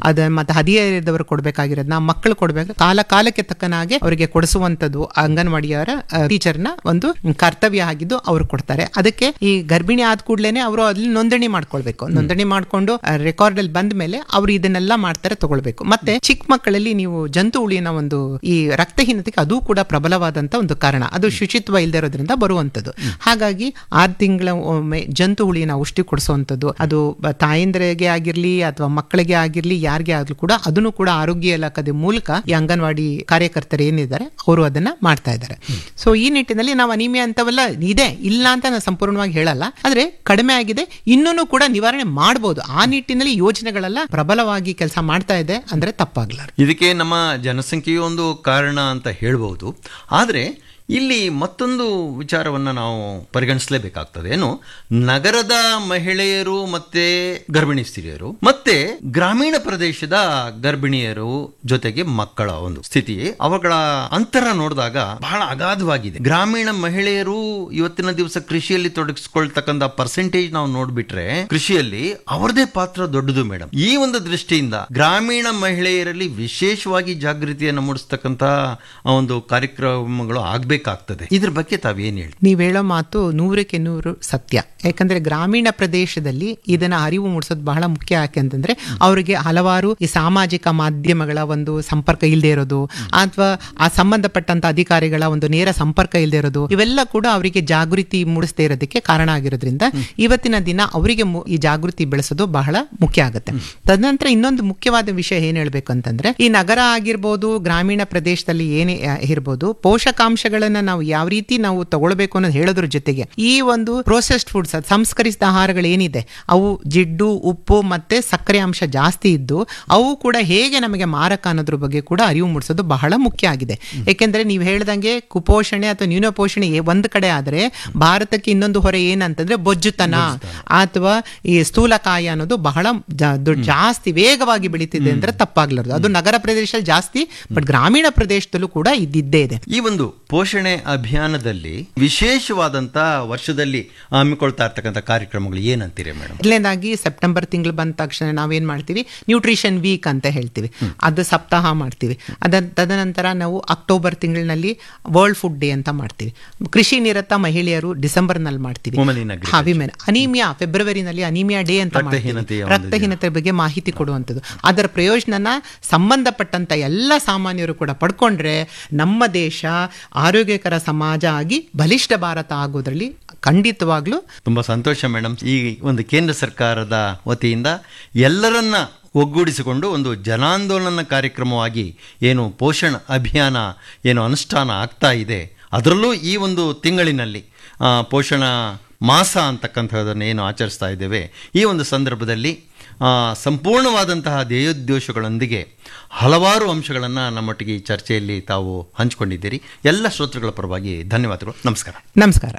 ಅದ ಮತ್ತೆ ಹದಿಹರೆಯದವರು ಕೊಡ್ಬೇಕಾಗಿರೋದನ್ನ ಮಕ್ಕಳು ಕೊಡ್ಬೇಕು ಕಾಲ ಕಾಲಕ್ಕೆ ತಕ್ಕನಾಗೆ ಅವರಿಗೆ ಕೊಡಿಸುವಂತದ್ದು ಅಂಗನವಾಡಿಯವರ ಟೀಚರ್ನ ಒಂದು ಕರ್ತವ್ಯ ಆಗಿದ್ದು ಅವರು ಕೊಡ್ತಾರೆ ಅದಕ್ಕೆ ಈ ಗರ್ಭಿಣಿ ಆದ ಕೂಡಲೇ ಅವರು ಅಲ್ಲಿ ನೋಂದಣಿ ಮಾಡ್ಕೊಳ್ಬೇಕು ನೋಂದಣಿ ಮಾಡ್ಕೊಂಡು ರೆಕಾರ್ಡ್ ಅಲ್ಲಿ ಬಂದ ಮೇಲೆ ಅವರು ಇದನ್ನೆಲ್ಲ ಮಾಡ್ತಾರೆ ತಗೊಳ್ಬೇಕು ಮತ್ತೆ ಚಿಕ್ಕ ಮಕ್ಕಳಲ್ಲಿ ನೀವು ಜಂತು ಹುಳಿನ ಒಂದು ಈ ರಕ್ತಹೀನತೆಗೆ ಅದು ಕೂಡ ಪ್ರಬಲವಾದಂತ ಒಂದು ಕಾರಣ ಅದು ಶುಚಿತ್ವ ಇಲ್ಲದೆ ಇರೋದ್ರಿಂದ ಬರುವಂತದ್ದು ಹಾಗಾಗಿ ಆರು ತಿಂಗಳ ಒಮ್ಮೆ ಜಂತು ಹುಳಿನ ಔಷಧಿ ಕೊಡಿಸುವಂಥದ್ದು ಅದು ಬ- ತಾಯಂದ್ರಿಗೆ ಆಗಿರ್ಲಿ ಅಥವಾ ಮಕ್ಕಳಿಗೆ ಆಗಿರ್ಲಿ ಯಾರಿಗೆ ಆಗ್ಲಿ ಕೂಡ ಅದನ್ನು ಕೂಡ ಆರೋಗ್ಯ ಇಲಾಖೆ ಮೂಲಕ ಈ ಅಂಗನವಾಡಿ ಕಾರ್ಯಕರ್ತರು ಏನಿದ್ದಾರೆ ಅವರು ಅದನ್ನ ಮಾಡ್ತಾ ಇದ್ದಾರೆ ಸೊ ಈ ನಿಟ್ಟಿನಲ್ಲಿ ನಾವು ಅನಿಮಿಯಾ ಅಂತವೆಲ್ಲ ಇದೆ ಇಲ್ಲ ಅಂತ ನಾನು ಸಂಪೂರ್ಣವಾಗಿ ಹೇಳಲ್ಲ ಆದ್ರೆ ಕಡಿಮೆ ಆಗಿದೆ ಇನ್ನೂ ಕೂಡ ನಿವಾರಣೆ ಮಾಡಬಹುದು ಆ ನಿಟ್ಟಿನಲ್ಲಿ ಯೋಜನೆಗಳೆಲ್ಲ ಪ್ರಬಲವಾಗಿ ಕೆಲಸ ಮಾಡ್ತಾ ಇದೆ ಅಂದ್ರೆ ತಪ್ಪಾಗ್ಲಾರ ಇದಕ್ಕೆ ನಮ್ಮ ಜನಸಂಖ್ಯೆಯು ಒಂದು ಕಾರಣ ಅಂತ ಹೇಳ್ಬೋದು ಆದರೆ ಇಲ್ಲಿ ಮತ್ತೊಂದು ವಿಚಾರವನ್ನ ನಾವು ಪರಿಗಣಿಸಲೇಬೇಕಾಗ್ತದೆ ಏನು ನಗರದ ಮಹಿಳೆಯರು ಮತ್ತೆ ಗರ್ಭಿಣಿ ಸ್ತ್ರೀಯರು ಮತ್ತೆ ಗ್ರಾಮೀಣ ಪ್ರದೇಶದ ಗರ್ಭಿಣಿಯರು ಜೊತೆಗೆ ಮಕ್ಕಳ ಒಂದು ಸ್ಥಿತಿ ಅವುಗಳ ಅಂತರ ನೋಡಿದಾಗ ಬಹಳ ಅಗಾಧವಾಗಿದೆ ಗ್ರಾಮೀಣ ಮಹಿಳೆಯರು ಇವತ್ತಿನ ದಿವಸ ಕೃಷಿಯಲ್ಲಿ ತೊಡಗಿಸ್ಕೊಳ್ತಕ್ಕಂಥ ಪರ್ಸೆಂಟೇಜ್ ನಾವು ನೋಡ್ಬಿಟ್ರೆ ಕೃಷಿಯಲ್ಲಿ ಅವರದೇ ಪಾತ್ರ ದೊಡ್ಡದು ಮೇಡಮ್ ಈ ಒಂದು ದೃಷ್ಟಿಯಿಂದ ಗ್ರಾಮೀಣ ಮಹಿಳೆಯರಲ್ಲಿ ವಿಶೇಷವಾಗಿ ಜಾಗೃತಿಯನ್ನು ಮೂಡಿಸ್ತಕ್ಕಂಥ ಒಂದು ಕಾರ್ಯಕ್ರಮಗಳು ಆಗ್ಬೇಕಾಗ್ತದೆ ಇದ್ರ ಬಗ್ಗೆ ತಾವೇನ್ ಹೇಳಿ ನೀವ್ ಹೇಳೋ ಮಾತು ನೂರಕ್ಕೆ ನೂರು ಸತ್ಯ ಯಾಕಂದ್ರೆ ಗ್ರಾಮೀಣ ಪ್ರದೇಶದಲ್ಲಿ ಇದನ್ನ ಅರಿವು ಮೂಡಿಸೋದು ಬಹಳ ಮುಖ್ಯ ಯಾಕೆಂತಂದ್ರೆ ಅವರಿಗೆ ಹಲವಾರು ಈ ಸಾಮಾಜಿಕ ಮಾಧ್ಯಮಗಳ ಒಂದು ಸಂಪರ್ಕ ಇಲ್ಲದೆ ಇರೋದು ಅಥವಾ ಆ ಸಂಬಂಧಪಟ್ಟಂತ ಅಧಿಕಾರಿಗಳ ಒಂದು ನೇರ ಸಂಪರ್ಕ ಇಲ್ಲದೆ ಇರೋದು ಇವೆಲ್ಲ ಕೂಡ ಅವರಿಗೆ ಜಾಗೃತಿ ಮೂಡಿಸದೇ ಇರೋದಕ್ಕೆ ಕಾರಣ ಆಗಿರೋದ್ರಿಂದ ಇವತ್ತಿನ ದಿನ ಅವರಿಗೆ ಮು- ಈ ಜಾಗೃತಿ ಬೆಳೆಸೋದು ಬಹಳ ಮುಖ್ಯ ಆಗುತ್ತೆ ತದನಂತರ ಇನ್ನೊಂದು ಮುಖ್ಯವಾದ ವಿಷಯ ಏನ್ ಹೇಳ್ಬೇಕು ಅಂತಂದ್ರೆ ಈ ನಗರ ಆಗಿರ್ಬೋದು ಗ್ರಾಮೀಣ ಪ್ರದೇಶದಲ್ಲಿ ಏನೇ ಆ, ಇರ್ಬೋದು ಪೋಷಕಾಂಶಗಳನ್ನ ನಾವು ಯಾವ ರೀತಿ ನಾವು ತಗೊಳ್ಬೇಕು ಅನ್ನೋದು ಹೇಳೋದ್ರ ಜೊತೆಗೆ ಈ ಒಂದು ಪ್ರೋಸೆಸ್ಡ್ ಫುಡ್ಸ್ ಸಂಸ್ಕರಿಸಿದ ಆಹಾರಗಳು ಏನಿದೆ ಅವು ಜಿಡ್ಡು ಉಪ್ಪು ಮತ್ತೆ ಸಕ್ಕರೆ ಅಂಶ ಜಾಸ್ತಿ ಇದ್ದು ಅವು ಕೂಡ ಹೇಗೆ ನಮಗೆ ಮಾರಕ ಅನ್ನೋದ್ರ ಬಗ್ಗೆ ಕೂಡ ಅರಿವು ಮೂಡಿಸೋದು ಬಹಳ ಮುಖ್ಯ ಆಗಿದೆ ಏಕೆಂದ್ರೆ ನೀವು ಹೇಳ್ದಂಗೆ ಕುಪೋಷಣೆ ಅಥವಾ ನ್ಯೂನಪೋಷಣೆ ಏ- ಒಂದ್ ಕಡೆ ಆದ್ರೆ ಭಾರತಕ್ಕೆ ಇನ್ನೊಂದು ಹೊರೆ ಏನಂತಂದ್ರೆ ಬೊಜ್ಜುತನ ಅಥವಾ ಈ ಸ್ಥೂಲಕಾಯ ಅನ್ನೋದು ಬಹಳ ಜಾ- ದೊಡ್ಡ- ಜಾಸ್ತಿ ವೇಗವಾಗಿ ಬೆಳೀತಿದೆ ಅಂದ್ರೆ ತಪ್ಪಾಗ್ಲಾರ್ದು ಅದು ನಗರ ಪ್ರದೇಶದಲ್ಲಿ ಜಾಸ್ತಿ ಬಟ್ ಗ್ರಾಮೀಣ ಪ್ರದೇಶದಲ್ಲೂ ಕೂಡ ಇದ್ದಿದ್ದೇ ಇದೆ ಈ ಒಂದು ಪೋಷಣೆ ಅಭಿಯಾನದಲ್ಲಿ ವಿಶೇಷವಾದಂತ ವರ್ಷದಲ್ಲಿ ಹಮ್ಮಿಕೊಳ್ತಾ ಇರ್ತಕ್ಕಂಥ ಕಾರ್ಯಕ್ರಮಗಳು ಏನಂತೀರಿ ಮೇಡಮ್ ಮೊದಲನೇದಾಗಿ ಸೆಪ್ಟೆಂಬರ್ ತಿಂಗಳು ಬಂದ ತಕ್ಷಣ ನಾವೇನ್ ಮಾಡ್ತೀವಿ ನ್ಯೂಟ್ರಿಷನ್ ವೀಕ್ ಅಂತ ಹೇಳ್ತೀವಿ ಅದು ಸಪ್ತಾಹ ಮಾಡ್ತೀವಿ ಅದ ತದನಂತರ ನಾವು ಅಕ್ಟೋಬರ್ ತಿಂಗಳಿನಲ್ಲಿ ವರ್ಲ್ಡ್ ಫುಡ್ ಡೇ ಅಂತ ಮಾಡ್ತೀವಿ ಕೃಷಿ ನಿರತ ಮಹಿಳೆಯರು ಡಿಸೆಂಬರ್ ನಲ್ಲಿ ಮಾಡ್ತೀವಿ Women in agriculture. ಹಾ ವಿಮೆನ್ ಅನಿಮಿಯಾ ಫೆಬ್ರವರಿನಲ್ಲಿ ಅನಿಮಿಯಾ ಡೇ ಅಂತ ಮಾಡ್ತೀವಿ. ರಕ್ತಹೀನತೆಯ ಒಂದು ರಕ್ತಹೀನತೆ ಬಗ್ಗೆ ಮಾಹಿತಿ ಕೊಡುವಂಥದ್ದು ಅದರ ಪ್ರಯೋಜನನ ಸಂಬಂಧಪಟ್ಟಂತ ಎಲ್ಲ ಸಾಮಾನ್ಯರು ಕೂಡ ಪಡ್ಕೊಂಡ್ರೆ ನಮ್ಮ ದೇಶ ಆರೋಗ್ಯಕರ ಸಮಾಜ ಆಗಿ ಬಲಿಷ್ಠ ಭಾರತ ಆಗೋದ್ರಲ್ಲಿ ಖಂಡಿತವಾಗ್ಲೂ ತುಂಬಾ ಸಂತೋಷ ಮೇಡಮ್ ಈ ಒಂದು ಕೇಂದ್ರ ಸರ್ಕಾರದ ವತಿಯಿಂದ ಎಲ್ಲರನ್ನ ಒಗ್ಗೂಡಿಸಿಕೊಂಡು ಒಂದು ಜನಾಂದೋಲನ ಕಾರ್ಯಕ್ರಮವಾಗಿ ಏನು ಪೋಷಣ್ ಅಭಿಯಾನ ಏನು ಅನುಷ್ಠಾನ ಆಗ್ತಾ ಇದೆ ಅದರಲ್ಲೂ ಈ ಒಂದು ತಿಂಗಳಿನಲ್ಲಿ ಆ, ಪೋಷಣ ಮಾಸ ಅಂತಕ್ಕಂಥದ್ದನ್ನು ಏನು ಆಚರಿಸ್ತಾ ಇದ್ದೇವೆ ಈ ಒಂದು ಸಂದರ್ಭದಲ್ಲಿ ಆ, ಸಂಪೂರ್ಣವಾದಂತಹ ಧ್ಯೇಯೋದ್ದೇಶಗಳೊಂದಿಗೆ ಹಲವಾರು ಅಂಶಗಳನ್ನು ನಮ್ಮೊಟ್ಟಿಗೆ ಈ ಚರ್ಚೆಯಲ್ಲಿ ತಾವು ಹಂಚಿಕೊಂಡಿದ್ದೀರಿ ಎಲ್ಲ ಶ್ರೋತೃಗಳ ಪರವಾಗಿ ಧನ್ಯವಾದಗಳು ನಮಸ್ಕಾರ ನಮಸ್ಕಾರ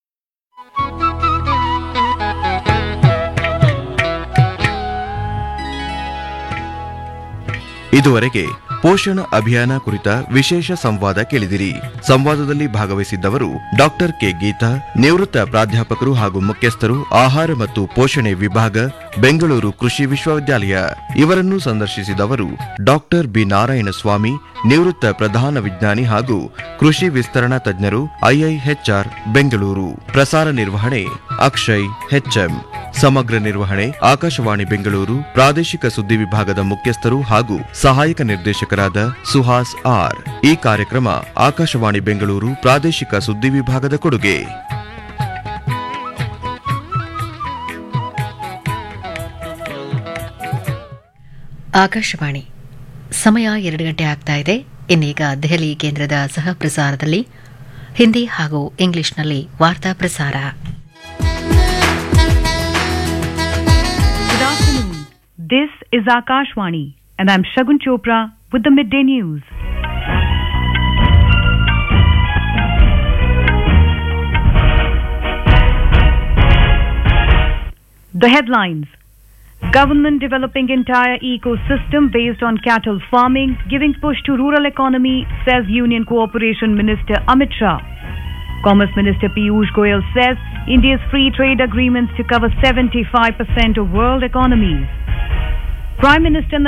ಇದುವರೆಗೆ ಪೋಷಣ ಅಭಿಯಾನ ಕುರಿತ ವಿಶೇಷ ಸಂವಾದ ಕೇಳಿದಿರಿ ಸಂವಾದದಲ್ಲಿ ಭಾಗವಹಿಸಿದ್ದವರು ಡಾಕ್ಟರ್ ಕೆ ಗೀತಾ ನಿವೃತ್ತ ಪ್ರಾಧ್ಯಾಪಕರು ಹಾಗೂ ಮುಖ್ಯಸ್ಥರು ಆಹಾರ ಮತ್ತು ಪೋಷಣೆ ವಿಭಾಗ ಬೆಂಗಳೂರು ಕೃಷಿ ವಿಶ್ವವಿದ್ಯಾಲಯ ಇವರನ್ನು ಸಂದರ್ಶಿಸಿದವರು ಡಾಕ್ಟರ್ ಬಿ ನಾರಾಯಣಸ್ವಾಮಿ ನಿವೃತ್ತ ಪ್ರಧಾನ ವಿಜ್ಞಾನಿ ಹಾಗೂ ಕೃಷಿ ವಿಸ್ತರಣಾ ತಜ್ಞರು ಐಐಎಚ್ಆರ್ ಬೆಂಗಳೂರು ಪ್ರಸಾರ ನಿರ್ವಹಣೆ ಅಕ್ಷಯ್ ಹೆಚ್ಎಂ ಸಮಗ್ರ ನಿರ್ವಹಣೆ ಆಕಾಶವಾಣಿ ಬೆಂಗಳೂರು ಪ್ರಾದೇಶಿಕ ಸುದ್ದಿ ವಿಭಾಗದ ಮುಖ್ಯಸ್ಥರು ಹಾಗೂ ಸಹಾಯಕ ನಿರ್ದೇಶಕರಾದ ಸುಹಾಸ್ ಆರ್ ಈ ಕಾರ್ಯಕ್ರಮ ಆಕಾಶವಾಣಿ ಬೆಂಗಳೂರು ಪ್ರಾದೇಶಿಕ ಸುದ್ದಿ ವಿಭಾಗದ ಕೊಡುಗೆ ಆಕಾಶವಾಣಿ ಸಮಯ ಎರಡು ಗಂಟೆ ಆಗ್ತಾ ಇದೆ ಇನ್ನೀಗ ದೆಹಲಿ ಕೇಂದ್ರದ ಸಹ ಪ್ರಸಾರದಲ್ಲಿ ಹಿಂದಿ ಹಾಗೂ ಇಂಗ್ಲಿಷ್ನಲ್ಲಿ ವಾರ್ತಾ ಪ್ರಸಾರ Good afternoon. This is Akashwani, and I'm Shagun Chopra with the midday news. The headlines Government developing entire ecosystem based on cattle farming, giving push to rural economy, says Union Cooperation Minister Amit Shah. Commerce Minister Piyush Goyal says India's free trade agreements to cover 75% of world economies. Prime Minister